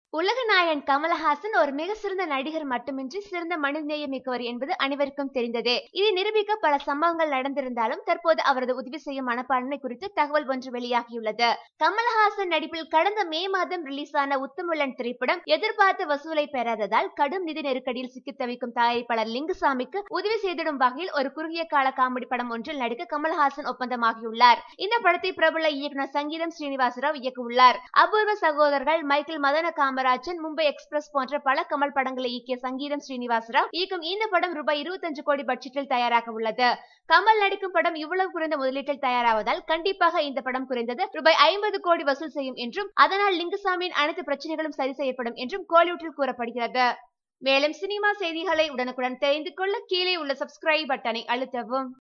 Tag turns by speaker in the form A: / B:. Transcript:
A: உலகநாயகன் கமலஹாசன் ஒரு மிக சிறந்த நடிகர் மட்டுமின்றி சிறந்த மனிதநேயம் மிக்கவர் என்பது அனைவருக்கும் தெரிந்ததே இதை நிரூபிக்க பல சம்பவங்கள் நடந்திருந்தாலும் தற்போது அவரது உதவி செய்யும் மனப்பான்மை குறித்து தகவல் ஒன்று வெளியாகியுள்ளது கமலஹாசன் நடிப்பில் கடந்த மே மாதம் ரிலீஸ் ஆன உத்தமுள்ளன் திரைப்படம் எதிர்பார்த்த வசூலை பெறாததால் கடும் நிதி நெருக்கடியில் சிக்கி தவிக்கும் தயாரிப்பாளர் லிங்குசாமிக்கு உதவி செய்திடும் வகையில் ஒரு குறுகிய கால காமெடி படம் ஒன்றில் நடிக்க கமலஹாசன் ஒப்பந்தமாகியுள்ளார் இந்த படத்தை பிரபல இயக்குனர் சங்கீதம் ஸ்ரீனிவாசராவ் இயக்கியுள்ளார் அபூர்வ சகோதரர்கள் மைக்கேல் மதன காமராஜன் மும்பை எக்ஸ்பிரஸ் போன்ற பல கமல் படங்களை இயக்கிய சங்கீதம் ஸ்ரீனிவாசராவ் இயக்கும் இந்த படம் ரூபாய் இருபத்தஞ்சு கோடி பட்ஜெட்டில் தயாராக உள்ளது கமல் நடிக்கும் படம் இவ்வளவு குறைந்த முதலீட்டில் தயாராவதால் கண்டிப்பாக இந்த படம் குறைந்தது ரூபாய் ஐம்பது கோடி வசூல் செய்யும் என்றும் அதனால் லிங்குசாமியின் அனைத்து பிரச்சனைகளும் சரி செய்யப்படும் என்றும் கோலிவுட்டில் கூறப்படுகிறது மேலும் சினிமா செய்திகளை உடனுக்குடன் தெரிந்து கொள்ள கீழே உள்ள சப்ஸ்கிரைப் பட்டனை அழுத்தவும்